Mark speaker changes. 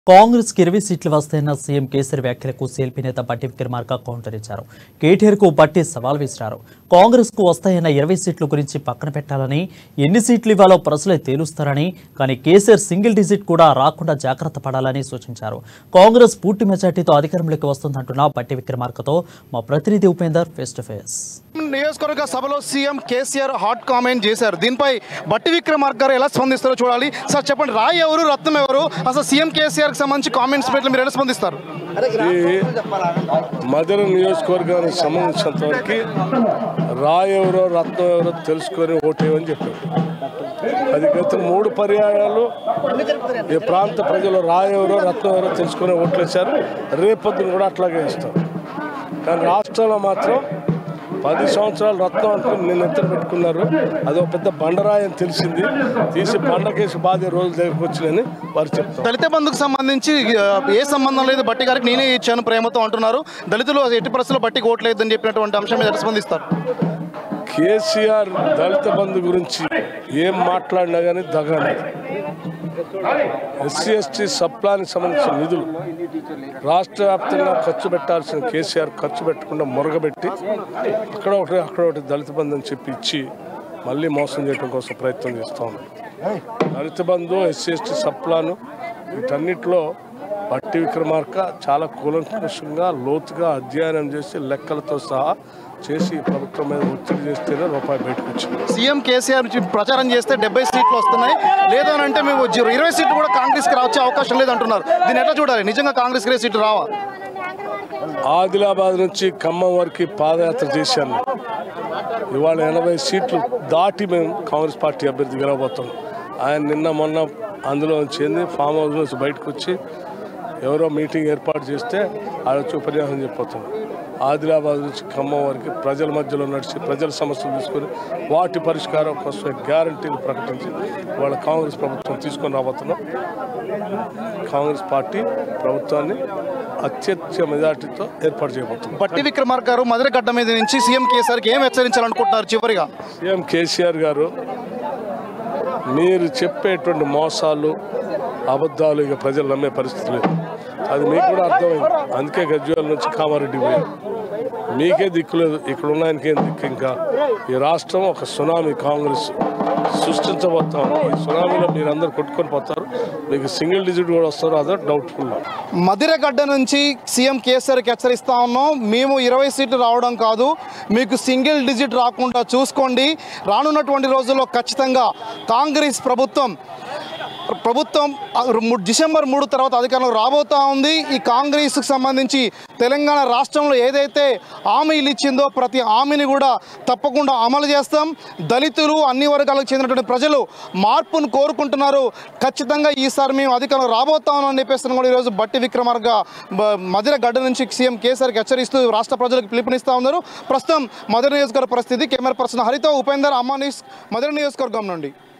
Speaker 1: కాంగ్రెస్ కి ఇరవై సీట్లు వస్తాయన్న సీఎం కేసీఆర్ వ్యాఖ్యలకు సిఎల్పీ నేత బట్టి విక్రమార్క కౌంటర్ ఇచ్చారు కేటీఆర్ కు బట్టి సవాల్ విసిరారు కాంగ్రెస్ కు వస్తాయన్న ఇరవై సీట్ల గురించి పక్కన పెట్టాలని ఎన్ని సీట్లు ఇవ్వాలో ప్రజలే తేలుస్తారని కానీ కేసీఆర్ సింగిల్ డిజిట్ కూడా రాకుండా జాగ్రత్త పడాలని సూచించారు కాంగ్రెస్ పూర్తి మెజార్టీతో అధికారంలోకి వస్తుందంటున్న బట్టి విక్రమార్కతో మా ప్రతినిధి ఉపేందర్ ఫేస్ టు ఫేస్
Speaker 2: నియోజకవర్గ సభలో సీఎం కేసీఆర్ హాట్ కామెంట్ చేశారు దీనిపై బట్టి విక్రమార్క గారు ఎలా స్పందిస్తారో చూడాలి సార్ చెప్పండి రాయ్ ఎవరు రత్నం ఎవరు అసలు సీఎం కేసీఆర్ కి సంబంధించి కామెంట్స్ పెట్టి మీరు ఎలా స్పందిస్తారు
Speaker 3: ఈ మధుర నియోజకవర్గానికి సంబంధించినంత వరకు రాయెవరో రత్నం ఎవరో తెలుసుకొని ఓటేయమని చెప్పారు అది గత మూడు పర్యాయాలు ఈ ప్రాంత ప్రజలు రాయెవరో రత్నం ఎవరో తెలుసుకొని ఓట్లేశారు రేపొద్దున కూడా అట్లాగే ఇస్తారు కానీ రాష్ట్రంలో మాత్రం పది సంవత్సరాలు రత్నం అనుకుని నిన్న ఎత్తున పెట్టుకున్నారు అదొక పెద్ద బండరాయి అని తెలిసింది తీసి బండకేసి బాధే రోజుల దగ్గరకు వచ్చినని వారు చెప్తారు
Speaker 2: దళిత బంధుకు సంబంధించి ఆ, ఏ సంబంధం లేదు బట్టి గారికి నేనే ఇచ్చాను ప్రేమతో అంటున్నారు దళితులు ఎట్టి పరిస్థితుల్లో బట్టికి ఓట్లేదని చెప్పినటువంటి అంశం మీద ఎలా స్పందిస్తారు
Speaker 3: కేసీఆర్ దళిత బంధు గురించి ఏం మాట్లాడినా కానీ దగానే ఎస్సీ ఎస్టీ సప్లానికి సంబంధించిన నిధులు రాష్ట్ర వ్యాప్తంగా ఖర్చు పెట్టాల్సిన కేసీఆర్ ఖర్చు పెట్టకుండా మురగబెట్టి అక్కడ ఒకటి అక్కడ ఒకటి దళిత బంధు అని చెప్పి ఇచ్చి మళ్ళీ మోసం చేయడం కోసం ప్రయత్నం చేస్తూ ఉన్నారు Dalit Bandhu SC ST sub plan వీటన్నిటిలో పట్టి విక్రమార్క చాలా కూలంకషంగా లోతుగా అధ్యయనం చేసి లెక్కలతో సహా చేసి ప్రభుత్వం మీద ఒత్తిడి చేస్తేనే రూపాయి బయటకు వచ్చింది
Speaker 2: సీఎం కేసీఆర్ నుంచి ప్రచారం చేస్తే డెబ్బై సీట్లు వస్తున్నాయి లేదు అని అంటే మేము జీరో ఇరవై సీట్లు కూడా కాంగ్రెస్కి వచ్చే అవకాశం లేదు అంటున్నారు దీన్ని ఎట్లా చూడాలి నిజంగా కాంగ్రెస్ ఇరవై సీట్లు రావా
Speaker 3: ఆదిలాబాద్ నుంచి ఖమ్మం వరకు పాదయాత్ర చేశాను ఇవాళ ఎనభై సీట్లు దాటి మేము కాంగ్రెస్ పార్టీ అభ్యర్థి గెలవబోతున్నాం ఆయన నిన్న మొన్న అందులో చేంది ఫామ్ హౌస్ నుంచి బయటకు వచ్చి ఎవరో మీటింగ్ ఏర్పాటు చేస్తే ఆయన వచ్చి ఉపన్యాసం చెప్పిపోతున్నాం ఆదిలాబాద్ నుంచి ఖమ్మం వరకు ప్రజల మధ్యలో నడిచి ప్రజల సమస్యలు తీసుకొని వాటి పరిష్కారం కోసం గ్యారంటీలు ప్రకటించి వాళ్ళ కాంగ్రెస్ ప్రభుత్వం తీసుకొని రాబోతున్నాం కాంగ్రెస్ పార్టీ ప్రభుత్వాన్ని అత్యధిక మెజార్టీతో ఏర్పాటు చేయబోతుంది
Speaker 2: బట్టి విక్రమార్క గారు మధుర గడ్డ మీద నుంచి సీఎం కేసీఆర్కి ఏం హెచ్చరించాలనుకుంటున్నారు చివరిగా
Speaker 3: సీఎం కేసీఆర్ గారు మీరు చెప్పేటువంటి మోసాలు అబద్ధాలు ఇక ప్రజలు నమ్మే పరిస్థితి లేదు అది మీకు కూడా అర్థమైంది అందుకే గజ్వేల్ నుంచి కామారెడ్డి పోయారు మీకే దిక్కు లేదు ఇక్కడ ఉన్న ఆయనకేం దిక్కు ఇంకా ఈ రాష్ట్రం ఒక సునామీ కాంగ్రెస్ సృష్టించబోతాం ఈ సునామీలో మీరందరూ కొట్టుకొని పోతారు మీకు సింగిల్ డిజిట్ కూడా వస్తారో అదో డౌట్ఫుల్
Speaker 2: మదిరగడ్డ నుంచి సీఎం కేసీఆర్కి హెచ్చరిస్తా ఉన్నాం మేము ఇరవై సీట్లు రావడం కాదు మీకు సింగిల్ డిజిట్ రాకుండా చూసుకోండి రానున్నటువంటి రోజుల్లో ఖచ్చితంగా కాంగ్రెస్ ప్రభుత్వం ప్రభుత్వం ఆ ము- డిసెంబర్ మూడు తర్వాత అధికారంలో రాబోతా ఉంది ఈ కాంగ్రెస్కి సంబంధించి తెలంగాణ రాష్ట్రంలో ఏదైతే హామీలు ఇచ్చిందో ప్రతి హామీని కూడా తప్పకుండా అమలు చేస్తాం దళితులు అన్ని వర్గాలకు చెందినటువంటి ప్రజలు మార్పును కోరుకుంటున్నారు ఖచ్చితంగా ఈసారి మేము అధికారంలో రాబోతామని చెప్పేసి కూడా ఈరోజు బట్టి విక్రమార్క బ- మధుర గడ్డ నుంచి సీఎం కేసీఆర్కి హెచ్చరిస్తూ రాష్ట్ర ప్రజలకు పిలుపునిస్తా ఉన్నారు ప్రస్తుతం మధుర నియోజకవర్గ పరిస్థితి కెమెరా పర్సన్ హరితో ఉపేందర్ అమ్మా న్యూస్ మధుర నియోజకవర్గం నుండి